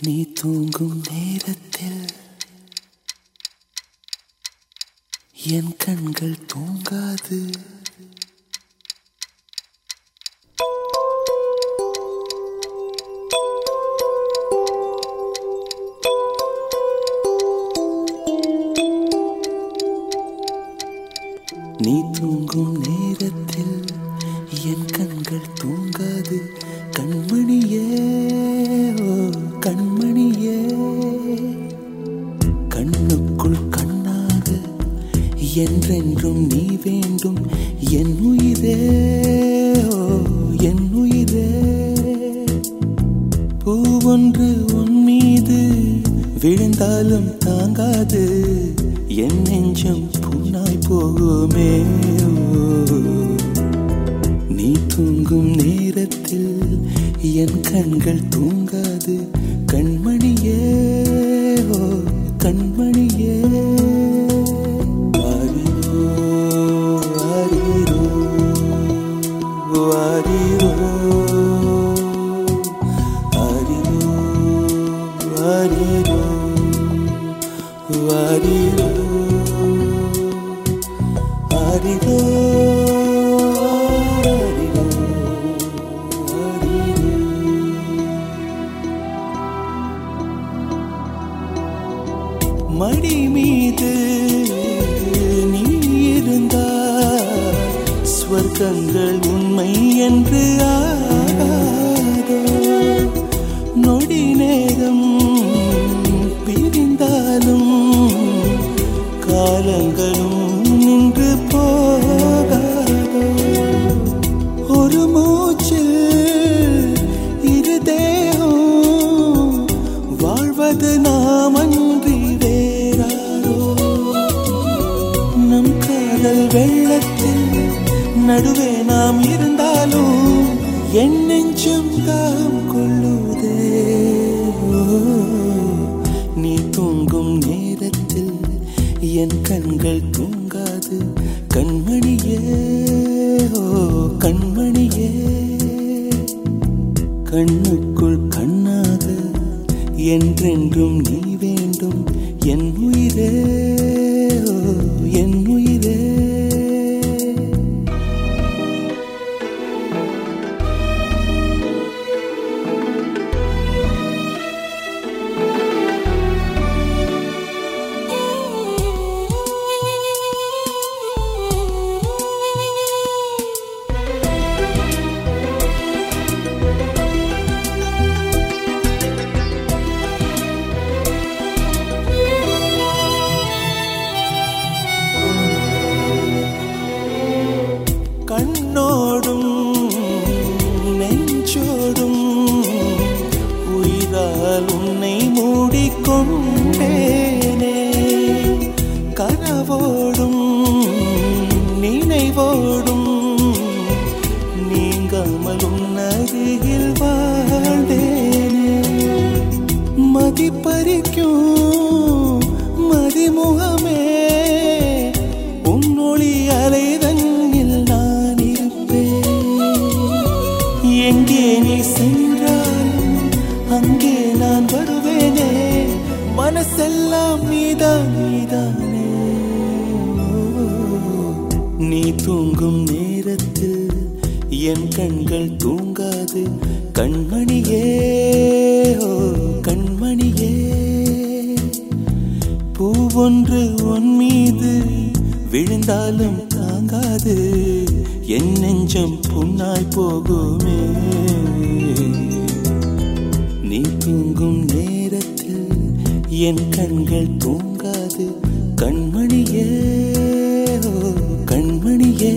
நீ தூங்கும் நேரத்தில் என் கண்கள் தூங்காது நீ தூங்கும் நேரத்தில் என் கண்கள் தூங்காது கண்மணியே ஓ கண்மணியே கண்ணுக்குள் கண்ணாக என்றென்றும் நீ வேண்டும் என் உயிரே ஓ என் உயிரே பூவொன்று உன் மீது விழுந்தாலும் தாங்காது என் நெஞ்சம் புண்ணாய் போகுமே ஓ. நீ தூங்கும் நேரத்தில் என் கண்கள் தூங்காது கண்மணியே ஓ கண்மணியே ஆரிரோ ஆரிரோ ஆரிரோ ஆரிரோ ஆரிரோ ஆரிரோ ஆரிரோ ஆரிரோ ஆரிரோ மடி மீது நீ இருந்தால் ஸ்வர்க்கங்கள் உண்மை என்று ஆகாதோ நொடி நேரம் பிரிந்தாலும் காலங்களும் நின்று போகாதோ ஒரு மூச்சில் இரு தேகம் வாழ்வது நாம் அன்றி வேறாரோ நம் காதல் வெள்ளத்தில் நடுவே நாம் இருந்தாலும் என் நெஞ்சம் தாம் கொள்ளுதே ஓ, நீ தூங்கும் நேரத்தில் என் கண்கள் தூங்காது கண்மணியே ஓ கண்மணியே கண்ணுக்குள் கண்ணாக என்றென்றும் நீ வேண்டும் என் உயிரே ஓ, என் உயிரே கண்ணோடும் நெஞ்சோடும் உயிரால் உன்னை மூடிக்கொண்டேனே கனவோடும் நினைவோடும் நீங்காமல் உன் அருகில் வாழ்ந்தேனே மதிப்பறிக்கும் மதிமுகமே உன்னொளி அலைதன்னில் நான் இருப்பேன் எங்கே நீ சென்றாலும் அங்கே நான் வருவேனே மனசெல்லாம் நீதான் நீதானே ஓ, நீ தூங்கும் நேரத்தில் என் கண்கள் தூங்காது கண்மணியே ஓ கண்மணியே பூவொன்று உன் மீது விழுந்தாலும் தாங்காது என் நெஞ்சம் புண்ணாய் போகுமே நீ தூங்கும் நேரத்தில் என் கண்கள் தூங்காது கண்மணியே ஓ கண்மணியே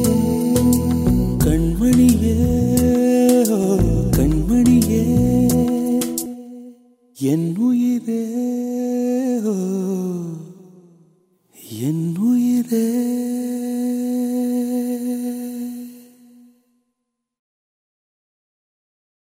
கண்மணியே ஓ கண்மணியே என் உயிரே ஓ, என் உயிரே